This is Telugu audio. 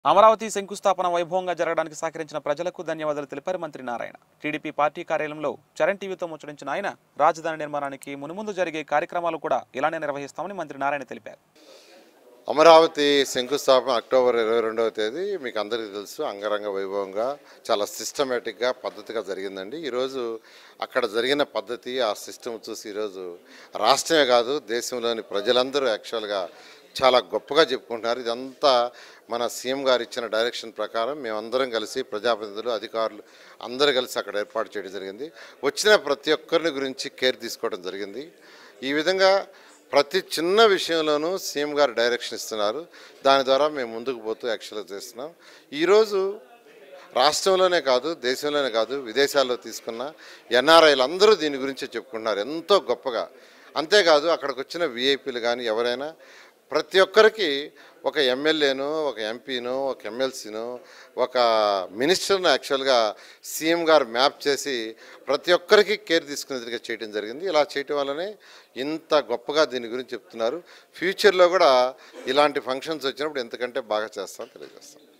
అమరావతి శంకుస్థాపన వైభవంగా జరగడానికి సహకరించిన ప్రజలకు ధన్యవాదాలు తెలిపారు మంత్రి నారాయణ టీడీపీ పార్టీ కార్యాలయంలో చరణ్ టీవీతో ముచ్చటించిన ఆయన రాజధాని నిర్మాణానికి మునుముందు జరిగే కార్యక్రమాలు కూడా ఇలానే నిర్వహిస్తామని మంత్రి నారాయణ తెలిపారు అమరావతి శంకుస్థాపన అక్టోబర్ ఇరవై రెండవ తేదీ మీకు అందరికీ తెలుసు అంగరంగ వైభవంగా చాలా సిస్టమేటిక్గా పద్ధతిగా జరిగిందండి ఈరోజు అక్కడ జరిగిన పద్ధతి ఆ సిస్టమ్ చూసి ఈరోజు రాష్ట్రమే కాదు దేశంలోని ప్రజలందరూ యాక్చువల్గా చాలా గొప్పగా చెప్పుకుంటున్నారు ఇదంతా మన సీఎం గారు ఇచ్చిన డైరెక్షన్ ప్రకారం మేమందరం కలిసి ప్రజాప్రతినిధులు అధికారులు అందరూ కలిసి అక్కడ ఏర్పాటు చేయడం జరిగింది వచ్చిన ప్రతి ఒక్కరిని గురించి కేర్ తీసుకోవడం జరిగింది ఈ విధంగా ప్రతి చిన్న విషయంలోనూ సీఎం గారు డైరెక్షన్ ఇస్తున్నారు దాని ద్వారా మేము ముందుకు పోతూ యాక్చువల్గా చేస్తున్నాం ఈరోజు రాష్ట్రంలోనే కాదు దేశంలోనే కాదు విదేశాల్లో తీసుకున్న ఎన్ఆర్ఐలు అందరూ దీని గురించి చెప్పుకుంటున్నారు ఎంతో గొప్పగా అంతేకాదు అక్కడికి వచ్చిన విఐపీలు కానీ ఎవరైనా ప్రతి ఒక్కరికి ఒక ఎమ్మెల్యేను ఒక ఎంపీను ఒక ఎమ్మెల్సీను ఒక మినిస్టర్ను యాక్చువల్గా సీఎం గారు మ్యాప్ చేసి ప్రతి ఒక్కరికి కేర్ తీసుకునేదిగా చేయడం జరిగింది ఇలా చేయటం వల్లనే ఇంత గొప్పగా దీని గురించి చెప్తున్నారు ఫ్యూచర్లో కూడా ఇలాంటి ఫంక్షన్స్ వచ్చినప్పుడు ఎంతకంటే బాగా చేస్తామని తెలియజేస్తాం